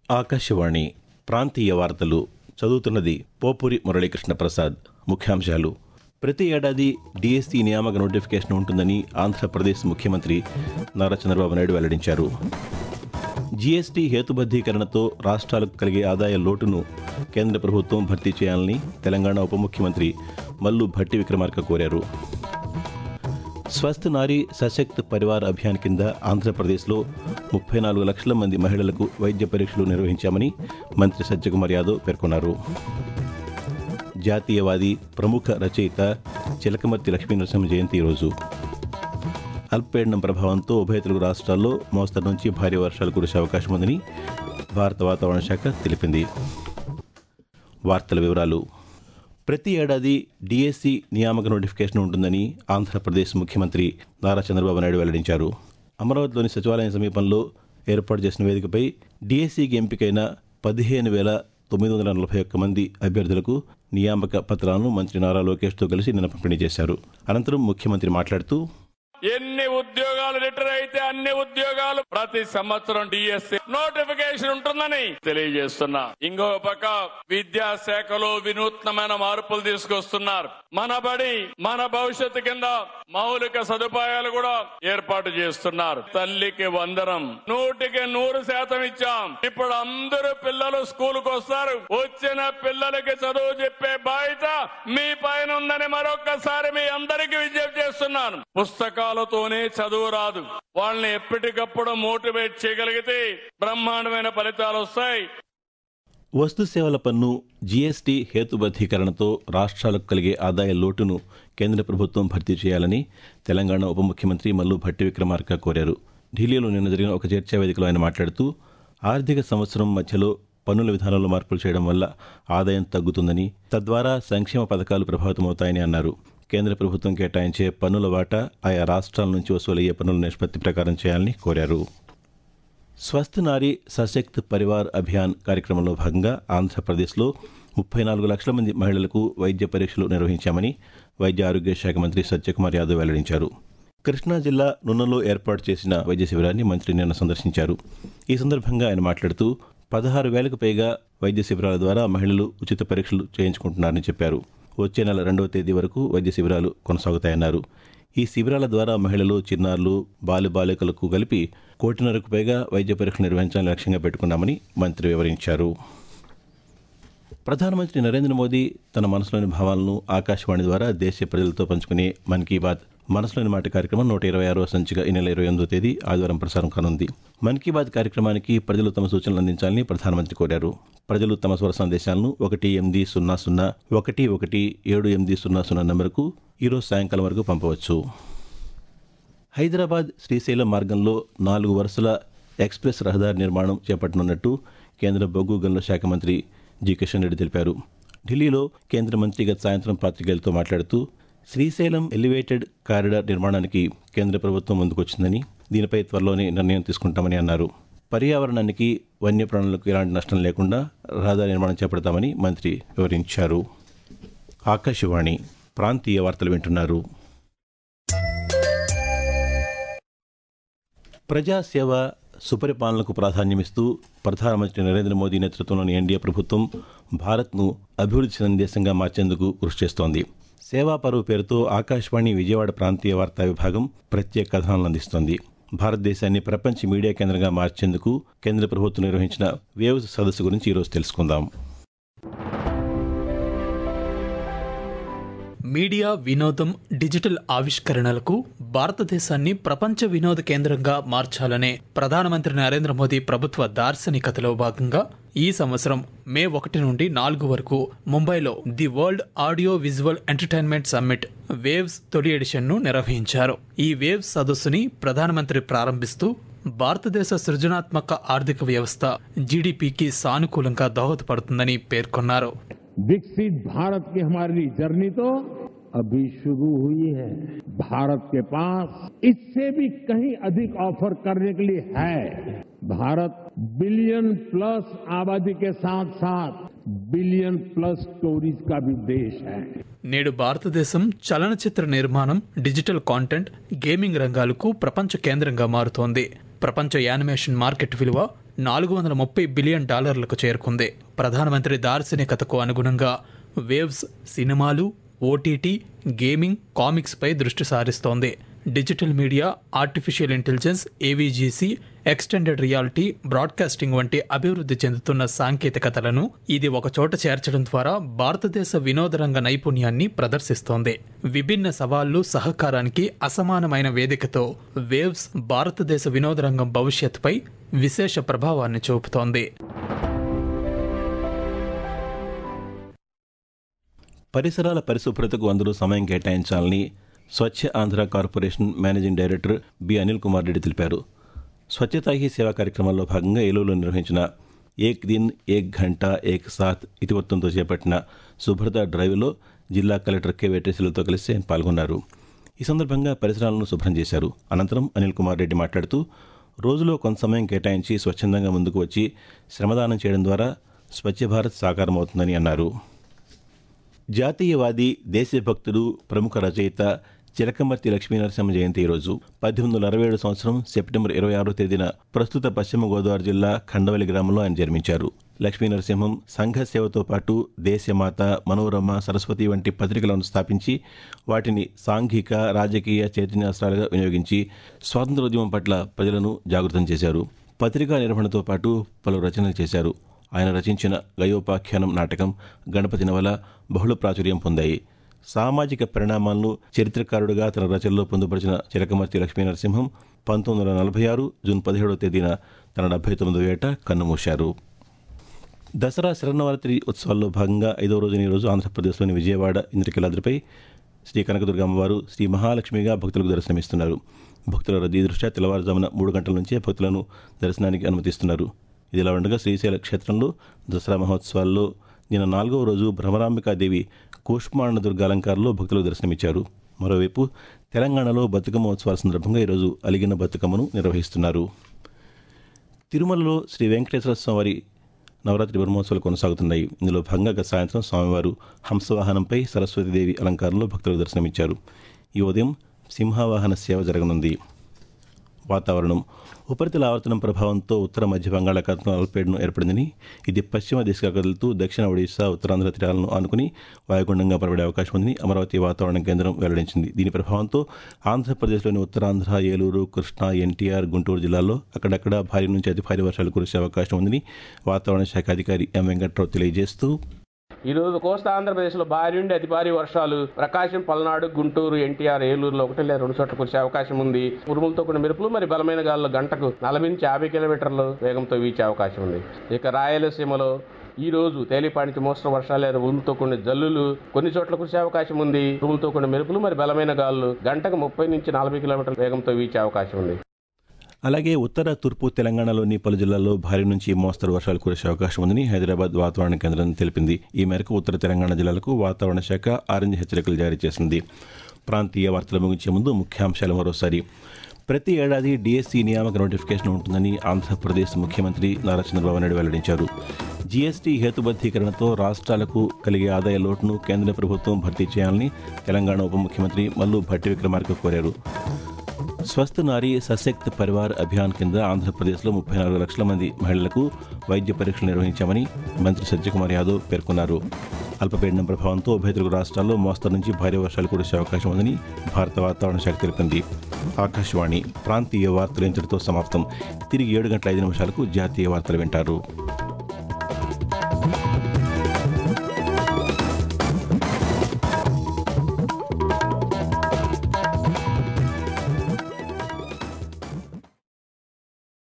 ఆకాశవాణి ప్రాంతీయ వార్తలు చదువుతున్నది పోపూరి మురళీకృష్ణ ప్రసాద్ ముఖ్యాంశాలు ప్రతి ఏడాది డిఎస్సి నియామక నోటిఫికేషన్ ఉంటుందని ఆంధ్రప్రదేశ్ ముఖ్యమంత్రి నారా చంద్రబాబు నాయుడు వెల్లడించారు జీఎస్టీ హేతుబద్ధీకరణతో రాష్ట్రాలకు కలిగే ఆదాయ లోటును కేంద్ర ప్రభుత్వం భర్తీ చేయాలని తెలంగాణ ఉప ముఖ్యమంత్రి మల్లు భట్టి విక్రమార్క కోరారు స్వస్థ్ నారీ సశక్త్ పరివార్ అభియాన్ కింద ఆంధ్రప్రదేశ్లో ముప్పై నాలుగు లక్షల మంది మహిళలకు వైద్య పరీక్షలు నిర్వహించామని మంత్రి సత్యకుమార్ యాదవ్ పేర్కొన్నారు జాతీయవాది ప్రముఖ రచయిత చిలకమర్తి లక్ష్మీనరసింహ జయంతి ఈరోజు అల్పపీడనం ప్రభావంతో ఉభయ తెలుగు రాష్ట్రాల్లో మోస్తరు నుంచి భారీ వర్షాలు కురిసే అవకాశం ఉందని భారత వాతావరణ శాఖ తెలిపింది వార్తల వివరాలు ప్రతి ఏడాది డిఎస్సి నియామక నోటిఫికేషన్ ఉంటుందని ఆంధ్రప్రదేశ్ ముఖ్యమంత్రి నారా చంద్రబాబు నాయుడు వెల్లడించారు అమరావతిలోని సచివాలయం సమీపంలో ఏర్పాటు చేసిన వేదికపై డిఎస్సికి ఎంపికైన పదిహేను వేల తొమ్మిది వందల నలభై ఒక్క మంది అభ్యర్థులకు నియామక పత్రాలను మంత్రి నారా లోకేష్తో కలిసి నిన్న పంపిణీ చేశారు అనంతరం ముఖ్యమంత్రి మాట్లాడుతూ ఎన్ని ఉద్యోగాలు రిటైర్ అయితే అన్ని ఉద్యోగాలు ప్రతి సంవత్సరం డిఎస్సి నోటిఫికేషన్ ఉంటుందని తెలియజేస్తున్నా ఇంకో పక్క విద్యాశాఖలో వినూత్నమైన మార్పులు తీసుకొస్తున్నారు మన బడి మన భవిష్యత్తు కింద మౌలిక సదుపాయాలు కూడా ఏర్పాటు చేస్తున్నారు తల్లికి వందనం నూటికి నూరు శాతం ఇచ్చాం ఇప్పుడు అందరూ పిల్లలు స్కూల్ కు వస్తారు వచ్చిన పిల్లలకి చదువు చెప్పే బాధ్యత మీ పైన ఉందని మరొక్కసారి మీ అందరికీ విజ్ఞప్తి చేస్తున్నాను పుస్తకాలతోనే చదువు రాదు వాళ్ళని ఎప్పటికప్పుడు మోటివేట్ చేయగలిగితే బ్రహ్మాండమైన ఫలితాలు వస్తాయి వస్తు సేవల పన్ను జీఎస్టీ హేతుబద్ధీకరణతో రాష్ట్రాలకు కలిగే ఆదాయ లోటును కేంద్ర ప్రభుత్వం భర్తీ చేయాలని తెలంగాణ ఉప ముఖ్యమంత్రి మల్లు భట్టి విక్రమార్క కోరారు ఢిల్లీలో నిన్న జరిగిన ఒక చర్చా వేదికలో ఆయన మాట్లాడుతూ ఆర్థిక సంవత్సరం మధ్యలో పన్నుల విధానంలో మార్పులు చేయడం వల్ల ఆదాయం తగ్గుతుందని తద్వారా సంక్షేమ పథకాలు ప్రభావితమవుతాయని అన్నారు కేంద్ర ప్రభుత్వం కేటాయించే పన్నుల వాటా ఆయా రాష్ట్రాల నుంచి వసూలయ్యే పన్నుల నిష్పత్తి ప్రకారం చేయాలని కోరారు స్వస్థ్ నారీ సశక్త్ పరివార్ అభియాన్ కార్యక్రమంలో భాగంగా ఆంధ్రప్రదేశ్లో ముప్పై నాలుగు లక్షల మంది మహిళలకు వైద్య పరీక్షలు నిర్వహించామని వైద్య ఆరోగ్య శాఖ మంత్రి సత్యకుమార్ యాదవ్ వెల్లడించారు కృష్ణా జిల్లా నున్నలో ఏర్పాటు చేసిన వైద్య శిబిరాన్ని మంత్రి నిన్న సందర్శించారు ఈ సందర్భంగా ఆయన మాట్లాడుతూ పదహారు వేలకు పైగా వైద్య శిబిరాల ద్వారా మహిళలు ఉచిత పరీక్షలు చేయించుకుంటున్నారని చెప్పారు వచ్చే నెల రెండవ తేదీ వరకు వైద్య శిబిరాలు కొనసాగుతాయన్నారు ఈ శిబిరాల ద్వారా మహిళలు చిన్నారులు బాలి బాలికలకు కలిపి కోటిన్నరకు పైగా వైద్య పరీక్షలు నిర్వహించాలని లక్ష్యంగా పెట్టుకున్నామని మంత్రి వివరించారు ప్రధానమంత్రి నరేంద్ర మోదీ తన మనసులోని భావాలను ఆకాశవాణి ద్వారా దేశ ప్రజలతో పంచుకునే మన్ కీ బాత్ మనసులోని మాట కార్యక్రమం నూట ఇరవై ఆరో సంచిక ఈ నెల ఇరవై ఎనిమిదో తేదీ ఆదివారం ప్రసారం కానుంది మన్ కీ బాత్ కార్యక్రమానికి ప్రజలు తమ సూచనలు అందించాలని ప్రధానమంత్రి కోరారు ప్రజలు తమ స్వర సందేశాలను ఒకటి ఎనిమిది సున్నా సున్నా ఒకటి ఒకటి ఏడు ఎనిమిది సున్నా సున్నా నెంబర్కు ఈరోజు సాయంకాలం వరకు పంపవచ్చు హైదరాబాద్ శ్రీశైలం మార్గంలో నాలుగు వరుసల ఎక్స్ప్రెస్ రహదారి నిర్మాణం చేపట్టనున్నట్టు కేంద్ర బొగ్గు గనుల శాఖ మంత్రి జి కిషన్ రెడ్డి తెలిపారు ఢిల్లీలో కేంద్ర మంత్రి గత సాయంత్రం పాత్రికేయులతో మాట్లాడుతూ శ్రీశైలం ఎలివేటెడ్ కారిడార్ నిర్మాణానికి కేంద్ర ప్రభుత్వం ముందుకొచ్చిందని దీనిపై త్వరలోనే నిర్ణయం తీసుకుంటామని అన్నారు పర్యావరణానికి వన్యప్రాణులకు ఎలాంటి నష్టం లేకుండా రహదారి నిర్మాణం చేపడతామని మంత్రి వివరించారు ఆకాశవాణి ప్రాంతీయ వార్తలు వింటున్నారు ప్రజాసేవ సుపరిపాలనకు ప్రాధాన్యమిస్తూ ప్రధానమంత్రి నరేంద్ర మోదీ నేతృత్వంలోని ఎన్డీఏ ప్రభుత్వం భారత్ను అభివృద్ధి చెందిన దేశంగా మార్చేందుకు కృషి చేస్తోంది సేవా పరువు పేరుతో ఆకాశవాణి విజయవాడ ప్రాంతీయ వార్తా విభాగం ప్రత్యేక కథనాలను అందిస్తోంది భారతదేశాన్ని ప్రపంచ మీడియా కేంద్రంగా మార్చేందుకు కేంద్ర ప్రభుత్వం నిర్వహించిన వేవ్స్ సదస్సు గురించి ఈరోజు తెలుసుకుందాం మీడియా వినోదం డిజిటల్ ఆవిష్కరణలకు భారతదేశాన్ని ప్రపంచ వినోద కేంద్రంగా మార్చాలనే ప్రధానమంత్రి నరేంద్ర మోదీ ప్రభుత్వ దార్శనికతలో భాగంగా ఈ సంవత్సరం మే ఒకటి నుండి నాలుగు వరకు ముంబైలో the world audio visual entertainment summit waves తొలి ఎడిషన్ను నిర్వహించారు ఈ వేవ్స్ సదస్సుని ప్రధానమంత్రి ప్రారంభిస్తూ భారతదేశ సృజనాత్మక ఆర్థిక వ్యవస్థ జీడిపికి సానుకూలంగా దోహదపడుతుందని పేర్కొన్నారు विकसित भारत की हमारी जर्नी तो अभी शुरू हुई है भारत के पास इससे भी कहीं अधिक ऑफर करने के लिए है भारत बिलियन प्लस आबादी के साथ साथ बिलियन प्लस स्टोरीज का भी देश है నేడు భారతదేశం చలనచిత్ర నిర్మాణం డిజిటల్ కాంటెంట్ గేమింగ్ రంగాలకు ప్రపంచ కేంద్రంగా మారుతోంది ప్రపంచ యానిమేషన్ మార్కెట్ విలువ నాలుగు వందల ముప్పై బిలియన్ డాలర్లకు చేరుకుంది ప్రధానమంత్రి దార్శనికతకు అనుగుణంగా వేవ్స్ సినిమాలు ఓటీటీ గేమింగ్ కామిక్స్పై దృష్టి సారిస్తోంది digital media artificial intelligence AVGC extended reality broadcasting వంటి అభివృద్ధి చెందుతున్న సాంకేతికతలను ఇది ఒకచోట చేర్చడం ద్వారా భారతదేశ వినోద రంగ నైపుణ్యాన్ని ప్రదర్శిస్తోంది విభిన్న సవాళ్లు సహకారానికి అసమానమైన వేదికతో వేవ్స్ భారతదేశ వినోద రంగం భవిష్యత్తుపై విశేష ప్రభావాన్ని చూపుతోంది పరిసరాల పరిశుభ్రతకు అందరూ సమయం కేటాయించాలని Swachh Andhra corporation managing director B Anil Kumar Reddy తెలిపారు స్వచ్ఛతా హీ సేవా కార్యక్రమంలో భాగంగా ఏలూరులో నిర్వహించిన ఏక్ దిన్ ఏక్ ఘంటా ఏక్ సాత్ ఇతివృత్తంతో చేపట్టిన శుభ్రత డ్రైవ్లో జిల్లా కలెక్టర్ కె వెట్రేసులతో కలిసి ఆయన పాల్గొన్నారు ఈ సందర్భంగా పరిసరాలను శుభ్రం చేశారు అనంతరం అనిల్ కుమార్ రెడ్డి మాట్లాడుతూ రోజులో కొంత సమయం కేటాయించి స్వచ్ఛందంగా ముందుకు వచ్చి శ్రమదానం చేయడం ద్వారా స్వచ్ఛ భారత్ సాకారమవుతుందని అన్నారు జాతీయవాది దేశభక్తుడు ప్రముఖ రచయిత చిలకమర్తి లక్ష్మీనరసింహ జయంతి ఈరోజు పద్దెనిమిది వందల అరవై ఏడు సంవత్సరం సెప్టెంబర్ ఇరవై ఆరో తేదీన ప్రస్తుత పశ్చిమ గోదావరి జిల్లా ఖండవల్లి గ్రామంలో ఆయన జన్మించారు లక్ష్మీనరసింహం సంఘ సేవతో పాటు దేశమాత మనోరమ సరస్వతి వంటి పత్రికలను స్థాపించి వాటిని సాంఘిక రాజకీయ చైతన్యాస్త్రాలుగా వినియోగించి స్వాతంత్రోద్యమం పట్ల ప్రజలను జాగృతం చేశారు పత్రికా నిర్వహణతో పాటు పలు రచనలు చేశారు ఆయన రచించిన గయోపాఖ్యానం నాటకం గణపతి నవల బహుళ ప్రాచుర్యం పొందాయి సామాజిక పరిణామాలను చరిత్రకారుడిగా తన రచనలో పొందుపరిచిన చిలకమర్తి లక్ష్మీనరసింహం పంతొమ్మిది వందల నలభై ఆరు జూన్ పదిహేడవ తేదీన తన డెబ్బై తొమ్మిదవ ఏట కన్నుమూశారు దసరా శరన్నవరాత్రి ఉత్సవాల్లో భాగంగా ఐదవ రోజున ఈ రోజు ఆంధ్రప్రదేశ్లోని విజయవాడ ఇంద్రకీలాద్రిపై శ్రీ కనకదుర్గ అమ్మవారు శ్రీ మహాలక్ష్మిగా భక్తులకు దర్శనమిస్తున్నారు భక్తుల రద్దీ దృష్ట్యా తెల్లవారుజామున మూడు గంటల నుంచే భక్తులను దర్శనానికి అనుమతిస్తున్నారు ఇదిలా ఉండగా శ్రీశైల క్షేత్రంలో దసరా మహోత్సవాల్లో నిన్న నాలుగవ రోజు భ్రమరాంబికాదేవి కూష్మాండ దుర్గాలంకారంలో భక్తులకు దర్శనమిచ్చారు మరోవైపు తెలంగాణలో బతుకమ్మ ఉత్సవాల సందర్భంగా ఈరోజు అలిగిన బతుకమ్మను నిర్వహిస్తున్నారు తిరుమలలో శ్రీ వెంకటేశ్వర స్వామి నవరాత్రి బ్రహ్మోత్సవాలు కొనసాగుతున్నాయి ఇందులో భాగంగా గత సాయంత్రం స్వామివారు హంసవాహనంపై సరస్వతీదేవి అలంకారంలో భక్తులకు దర్శనమిచ్చారు ఈ ఉదయం సింహవాహన సేవ జరగనుంది వాతావరణం ఉపరితల ఆవర్తనం ప్రభావంతో ఉత్తర మధ్య బంగాళాఖాతంలో అల్పపీడనం ఏర్పడిందని ఇది పశ్చిమ దిశగా కదులుతూ దక్షిణ ఒడిశా ఉత్తరాంధ్ర తీరాలను ఆనుకుని వాయుగుండంగా పరబడే అవకాశం ఉందని అమరావతి వాతావరణ కేంద్రం వెల్లడించింది దీని ప్రభావంతో ఆంధ్రప్రదేశ్లోని ఉత్తరాంధ్ర ఏలూరు కృష్ణా ఎన్టీఆర్ గుంటూరు జిల్లాల్లో అక్కడక్కడ భారీ నుంచి అతి భారీ వర్షాలు కురిసే అవకాశం ఉందని వాతావరణ శాఖ అధికారి ఎం వెంకట్రావు తెలియజేస్తూ ఈ రోజు కోస్తా ఆంధ్రప్రదేశ్లో భారీ నుండి అతి భారీ వర్షాలు ప్రకాశం పల్నాడు గుంటూరు ఎన్టీఆర్ ఏలూరులో ఒకటి లేదా రెండు చోట్ల కురిసే అవకాశం ఉంది ఉరుములతో కూడిన మెరుపులు మరి బలమైన గాలులు గంటకు నలభై నుంచి యాభై కిలోమీటర్ల వేగంతో వీచే అవకాశం ఉంది ఇక రాయలసీమలో ఈ రోజు తేలిపాటి నుంచి మోస్తరు వర్షాలు లేదా ఉరుములతో కూడిన జల్లులు కొన్ని చోట్ల కురిసే అవకాశం ఉంది ఉరుములతో కూడిన మెరుపులు మరి బలమైన గాలులు గంటకు ముప్పై నుంచి నలభై కిలోమీటర్ల వేగంతో వీచే అవకాశం ఉంది అలాగే ఉత్తర తూర్పు తెలంగాణలోని పలు జిల్లాల్లో భారీ నుంచి మోస్తరు వర్షాలు కురిసే అవకాశం ఉందని హైదరాబాద్ వాతావరణ కేంద్రం తెలిపింది ఈ మేరకు ఉత్తర తెలంగాణ జిల్లాలకు వాతావరణ శాఖ ఆరెంజ్ హెచ్చరికలు జారీ చేసింది ప్రాంతీయ వార్తలు ముగించే ముందు ముఖ్యాంశాలు మరోసారి ప్రతి ఏడాది డిఎస్సి నియామక నోటిఫికేషన్ ఉంటుందని ఆంధ్రప్రదేశ్ ముఖ్యమంత్రి నారా చంద్రబాబు నాయుడు వెల్లడించారు జీఎస్టీ హేతుబద్ధీకరణతో రాష్ట్రాలకు కలిగే ఆదాయ లోటును కేంద్ర ప్రభుత్వం భర్తీ చేయాలని తెలంగాణ ఉప ముఖ్యమంత్రి మల్లు భట్టి విక్రమార్క కోరారు స్వస్థ నారీ సశక్త్ పరివార్ అభియాన్ కింద ఆంధ్రప్రదేశ్లో ముప్పై నాలుగు లక్షల మంది మహిళలకు వైద్య పరీక్షలు నిర్వహించామని మంత్రి సత్యకుమార్ యాదవ్ పేర్కొన్నారు అల్పపీడనం ప్రభావంతో ఉభయ తెలుగు రాష్ట్రాల్లో మోస్తరు నుంచి భారీ వర్షాలు కురిసే అవకాశం ఉందని భారత వాతావరణ శాఖ తెలిపింది ఆకాశవాణి ప్రాంతీయ వార్తలు ఇంతటితో సమాప్తం తిరిగి ఏడు గంటల ఐదు నిమిషాలకు జాతీయ వార్తలు వింటారు